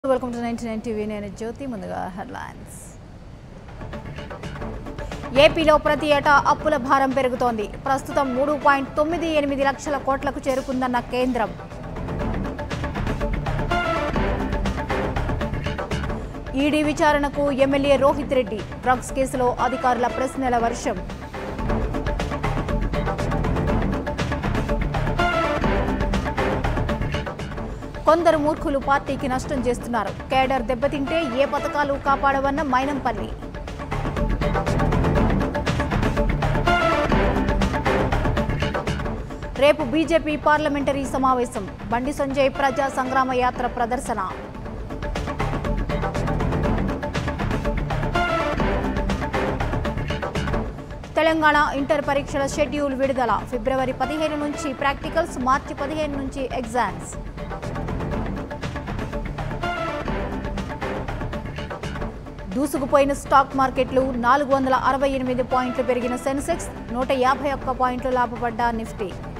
welcome to ninety nine TV నేను జ్యోతి ముందుగా headlines ఏపీలో ప్రతి ఏటా అప్పుల భారం పెరుగుతోంది ప్రస్తుతం మూడు పాయింట్ తొమ్మిది ఎనిమిది లక్షల కోట్లకు చేరుకుందన్న కేంద్రం ఈడీ విచారణకు ఎమ్మెల్యే రోహిత్ రెడ్డి డ్రగ్స్ కేసులో అధికారుల ప్రశ్నల వర్షం కొందరు మూర్ఖులు పార్టీకి నష్టం చేస్తున్నారు కేడర్ దెబ్బతింటే ఏ పథకాలు కాపాడవన్న మైనంపల్లి రేపు బీజేపీ పార్లమెంటరీ సమావేశం బండి సంజయ్ ప్రజా సంగ్రామ యాత్ర ప్రదర్శన తెలంగాణ ఇంటర్ పరీక్షల షెడ్యూల్ విడుదల ఫిబ్రవరి పదిహేను నుంచి ప్రాక్టికల్స్ మార్చి పదిహేను నుంచి ఎగ్జామ్స్ దూసుకుపోయిన స్టాక్ మార్కెట్లు నాలుగు వందల అరవై ఎనిమిది పాయింట్లు పెరిగిన సెన్సెక్స్ నూట యాభై ఒక్క పాయింట్లు లాభపడ్డ నిఫ్టీ